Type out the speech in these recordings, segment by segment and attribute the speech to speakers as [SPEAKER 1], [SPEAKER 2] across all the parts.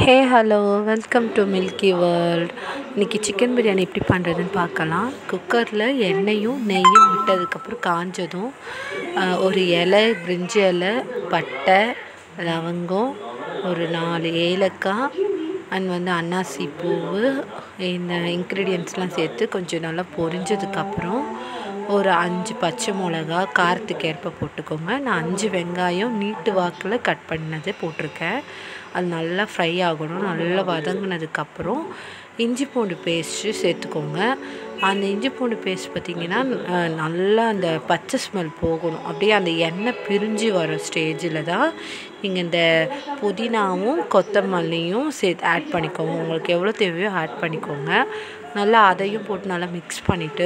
[SPEAKER 1] hey hello welcome to milky world இன்றைக்கி chicken biryani எப்படி பண்ணுறதுன்னு பார்க்கலாம் குக்கரில் எண்ணெயும் நெய்யும் விட்டதுக்கப்புறம் காஞ்சதும் ஆஹ், ஒரு இலை பிரிஞ்சி இலை பட்டை லவங்கம் ஒரு நாலு ஏலக்காய் அண்ட் வந்து அன்னாசி பூவு இந்த இன்க்ரீடியன்ட்ஸ்லாம் சேர்த்து கொஞ்சம் நல்லா பொரிஞ்சதுக்கப்புறம் ஒரு அஞ்சு பச்சை மிளகா காரத்துக்கு ஏற்ப போட்டுக்கோங்க நான் அஞ்சு வெங்காயம் நீட்டு வாக்கில் கட் பண்ணது போட்டிருக்கேன் அது நல்லா ஃப்ரை ஆகணும் நல்லா வதங்கினதுக்கப்புறம் இஞ்சி பூண்டு பேஸ்ட்டு சேர்த்துக்கோங்க அந்த இஞ்சி பூண்டு பேஸ்ட் பார்த்திங்கன்னா அஹ், நல்லா அந்த பச்சை ஸ்மெல் போகணும் அப்படியே அந்த எண்ணெய் பிரிஞ்சு வர ஸ்டேஜில் தான் நீங்கள் இந்த புதினாவும் கொத்தமல்லியும் சேர்த்து ஆட் பண்ணிக்கோங்க உங்களுக்கு எவ்வளோ தேவையோ ஆட் பண்ணிக்கோங்க நல்லா அதையும் போட்டு நல்லா மிக்ஸ் பண்ணிவிட்டு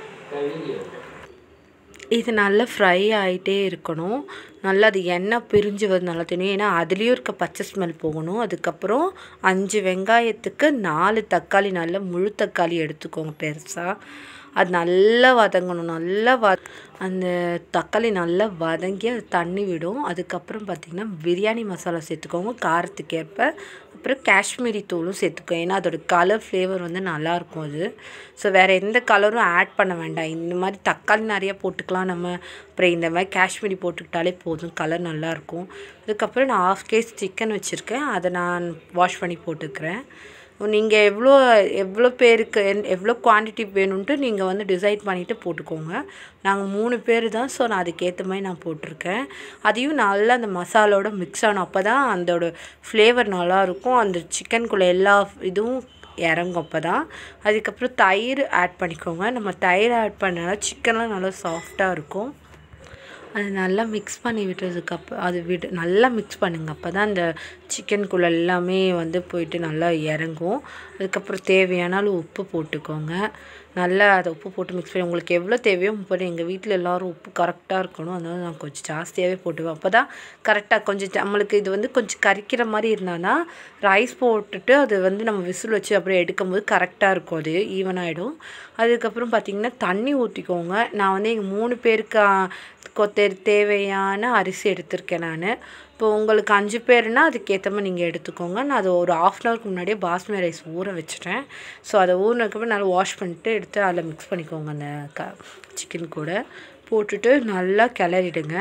[SPEAKER 1] இது நல்லா ஃப்ரை ஆகிட்டே இருக்கணும் நல்லா அது எண்ணெய் பிரிஞ்சு வருது நல்லா தெரியும் ஏன்னா அதுலேயும் இருக்க பச்சை ஸ்மெல் போகணும் அதுக்கப்புறம் அஞ்சு வெங்காயத்துக்கு நாலு தக்காளி நல்ல முழு தக்காளி எடுத்துக்கோங்க பெருசாக அது நல்லா வதங்கணும் நல்லா வ அந்த தக்காளி நல்லா வதங்கி அது தண்ணி விடும் அதுக்கப்புறம் பார்த்திங்கன்னா பிரியாணி மசாலா சேர்த்துக்கோங்க காரத்துக்கு ஏற்ப அப்புறம் காஷ்மீரி தூளும் சேர்த்துக்கோ ஏன்னா அதோட கலர் ஃப்ளேவர் வந்து நல்லாயிருக்கும் அது ஸோ வேறு எந்த கலரும் ஆட் பண்ண வேண்டாம் இந்த மாதிரி தக்காளி நிறைய போட்டுக்கலாம் நம்ம அப்புறம் இந்த மாதிரி காஷ்மீரி போட்டுக்கிட்டாலே போதும் கலர் நல்லாயிருக்கும் அதுக்கப்புறம் நான் ஆஃப் கேஸ் சிக்கன் வச்சுருக்கேன் அதை நான் வாஷ் பண்ணி போட்டுக்கிறேன் நீங்கள் எவ்வளோ எவ்வளோ பேருக்கு என்- எவ்வளோ குவான்டிட்டி வேணும்ன்ட்டு நீங்கள் வந்து டிசைட் பண்ணிவிட்டு போட்டுக்கோங்க நாங்கள் மூணு பேர் தான் ஸோ நான் அதுக்கேற்ற மாதிரி நான் போட்டிருக்கேன் அதையும் நல்லா அந்த மசாலோட மிக்ஸ் ஆகணும் அப்போ தான் அதோட ஃப்ளேவர் நல்லாயிருக்கும் அந்த சிக்கனுக்குள்ளே எல்லா இதுவும் இறங்கும் அப்போ தான் அதுக்கப்புறம் தயிர் ஆட் பண்ணிக்கோங்க நம்ம தயிர் ஆட் பண்ணனால சிக்கன்லாம் நல்லா சாஃப்டாக இருக்கும் அது நல்லா மிக்ஸ் பண்ணி விட்டதுக்கப்புறம் அது விடு நல்லா மிக்ஸ் பண்ணுங்க அப்போ தான் அந்த சிக்கனுக்குள்ளே எல்லாமே வந்து போயிட்டு நல்லா இறங்கும் அதுக்கப்புறம் தேவையான அளவு உப்பு போட்டுக்கோங்க நல்லா அதை உப்பு போட்டு மிக்ஸ் பண்ணி உங்களுக்கு எவ்வளோ தேவையோ போட்டு எங்கள் வீட்டில் எல்லோரும் உப்பு கரெக்டாக இருக்கணும் அதனால நான் கொஞ்சம் ஜாஸ்தியாகவே போட்டுவேன் அப்போ தான் கரெக்டாக கொஞ்சம் நம்மளுக்கு இது வந்து கொஞ்சம் கரிக்கிற மாதிரி இருந்தானா ரைஸ் போட்டுட்டு அது வந்து நம்ம விசில் வச்சு அப்படியே எடுக்கும்போது கரெக்டாக இருக்கும் அது ஈவன் ஆகிடும் அதுக்கப்புறம் பார்த்திங்கன்னா தண்ணி ஊற்றிக்கோங்க நான் வந்து எங்கள் மூணு பேருக்கு கொத்தே தேவையான அரிசி எடுத்திருக்கேன் நான் இப்போ உங்களுக்கு அஞ்சு பேர்னா அதுக்கேற்ற மாதிரி நீங்கள் எடுத்துக்கோங்க நான் அது ஒரு ஆஃப் அன் ஹவருக்கு முன்னாடியே பாஸ்மதி ரைஸ் ஊற வச்சுட்டேன் ஸோ அதை ஊறினதுக்கப்புறம் நல்லா வாஷ் பண்ணிட்டு எடுத்து அதில் மிக்ஸ் பண்ணிக்கோங்க அந்த க சிக்கன் கூட போட்டுட்டு நல்லா கிளறிடுங்க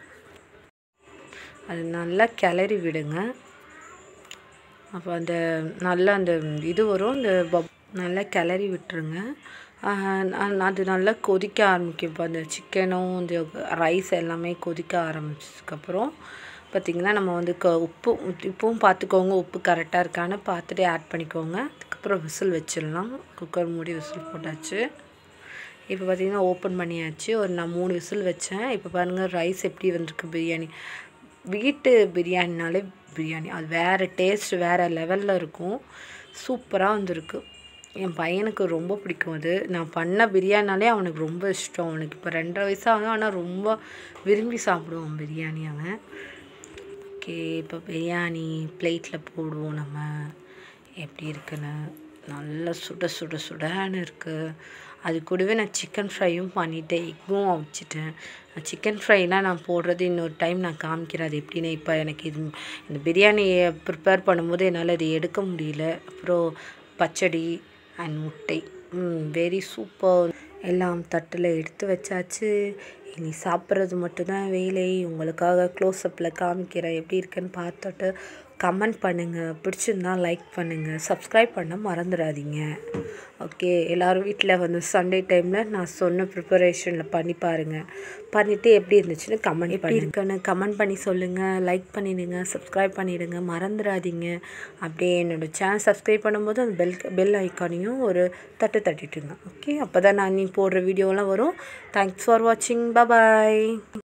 [SPEAKER 1] அது நல்லா கிளறி விடுங்க அப்போ அந்த நல்லா அந்த இது வரும் இந்த பப் நல்லா கிளறி விட்டுருங்க ஆஹ் ந- அது நல்லா கொதிக்க ஆரம்பிக்கும் இப்போ அந்த சிக்கனும் இந்த ரைஸ் எல்லாமே கொதிக்க ஆரம்பிச்சதுக்கப்புறம் பார்த்திங்கன்னா நம்ம வந்து க உப்பு உப்பும் பார்த்துக்கோங்க உப்பு கரெக்டாக இருக்கான்னு பார்த்துட்டு ஆட் பண்ணிக்கோங்க அதுக்கப்புறம் விசில் வச்சிடலாம் குக்கர் மூடி விசில் போட்டாச்சு இப்போ பார்த்தீங்கன்னா ஓப்பன் பண்ணியாச்சு ஒரு நான் மூணு விசில் வச்சேன் இப்போ பாருங்கள் ரைஸ் எப்படி வந்திருக்கு பிரியாணி வீட்டு பிரியாணினாலே பிரியாணி அது வேறு டேஸ்ட் வேறு லெவலில் இருக்கும் சூப்பராக வந்திருக்கு என் பையனுக்கு ரொம்ப பிடிக்கும் அது நான் பண்ண பிரியாணினாலே அவனுக்கு ரொம்ப இஷ்டம் அவனுக்கு இப்போ ரெண்டரை வயசாகும் ஆனால் ரொம்ப விரும்பி சாப்பிடுவான் பிரியாணி அவன் ஓகே இப்போ பிரியாணி பிளேட்டில் போடுவோம் நம்ம எப்படி இருக்குன்னு நல்லா சுட சுட சுடன்னு இருக்குது அது கூடவே நான் சிக்கன் ஃப்ரையும் பண்ணிட்டேன் எக்கும் வச்சுட்டேன் சிக்கன் ஃப்ரைலாம் நான் போடுறது இன்னொரு டைம் நான் காமிக்கிறேன் அது எப்படின்னு இப்போ எனக்கு இது இந்த பிரியாணியை ப்ரிப்பேர் பண்ணும்போது என்னால் அது எடுக்க முடியல அப்புறம் பச்சடி அண்ட் முட்டை வெரி சூப்பர் எல்லாம் தட்டில் எடுத்து வச்சாச்சு இனி சாப்பிட்றது மட்டும்தான் வேலை உங்களுக்காக க்ளோஸ்அப்பில் காமிக்கிறேன் எப்படி இருக்குன்னு பார்த்துட்டு கமெண்ட் பண்ணுங்கள் பிடிச்சிருந்தா லைக் பண்ணுங்கள் சப்ஸ்கிரைப் பண்ண மறந்துடாதீங்க ஓகே எல்லோரும் வீட்டில் வந்து சண்டே டைமில் நான் சொன்ன ப்ரிப்பரேஷனில் பண்ணி பாருங்கள் பண்ணிவிட்டு எப்படி இருந்துச்சுன்னு கமெண்ட் எப்படி இருக்குன்னு கமெண்ட் பண்ணி சொல்லுங்கள் லைக் பண்ணிடுங்க சப்ஸ்கிரைப் பண்ணிடுங்க மறந்துடாதீங்க அப்படியே என்னோடய சேனல் சப்ஸ்கிரைப் பண்ணும்போது அந்த பெல் பெல் ஐக்கானையும் ஒரு தட்டு தட்டிட்டுங்க ஓகே அப்போ தான் நான் நீ போடுற வீடியோலாம் வரும் தேங்க்ஸ் ஃபார் வாட்சிங் பாய்